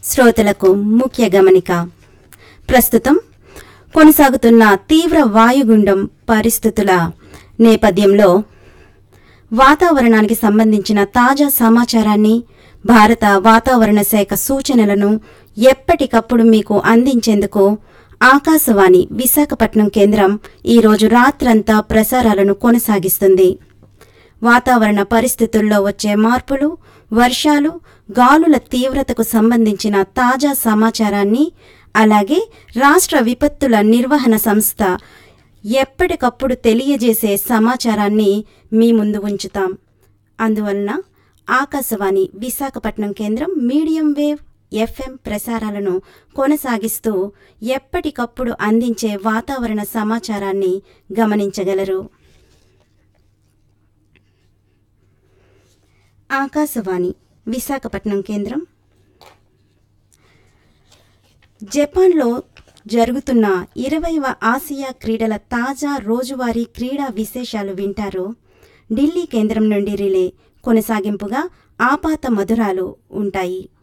శ్రోతలకు ముఖ్య గమనిక ప్రస్తుతం కొనసాగుతున్న తీవ్ర వాయుగుండం పరిస్థితుల నేపథ్యంలో వాతావరణానికి సంబంధించిన తాజా సమాచారాన్ని భారత వాతావరణ శాఖ సూచనలను ఎప్పటికప్పుడు మీకు అందించేందుకు ఆకాశవాణి విశాఖపట్నం కేంద్రం ఈరోజు రాత్రంతా ప్రసారాలను కొనసాగిస్తుంది వాతావరణ పరిస్థితుల్లో వచ్చే మార్పులు వర్షాలు గాలుల తీవ్రతకు సంబంధించిన తాజా సమాచారాన్ని అలాగే రాష్ట్ర విపత్తుల నిర్వహణ సంస్థ ఎప్పటికప్పుడు తెలియజేసే సమాచారాన్ని మీ ముందు ఉంచుతాం అందువలన ఆకాశవాణి విశాఖపట్నం కేంద్రం మీడియం వేవ్ ఎఫ్ఎం ప్రసారాలను కొనసాగిస్తూ ఎప్పటికప్పుడు అందించే వాతావరణ సమాచారాన్ని గమనించగలరు ఆకాశవాణి విశాఖపట్నం కేంద్రం జపాన్లో జరుగుతున్న ఇరవైవ ఆసియా క్రీడల తాజా రోజువారీ క్రీడా విశేషాలు వింటారు ఢిల్లీ కేంద్రం నుండి రిలే కొనసాగింపుగా ఆపాత మధురాలు ఉంటాయి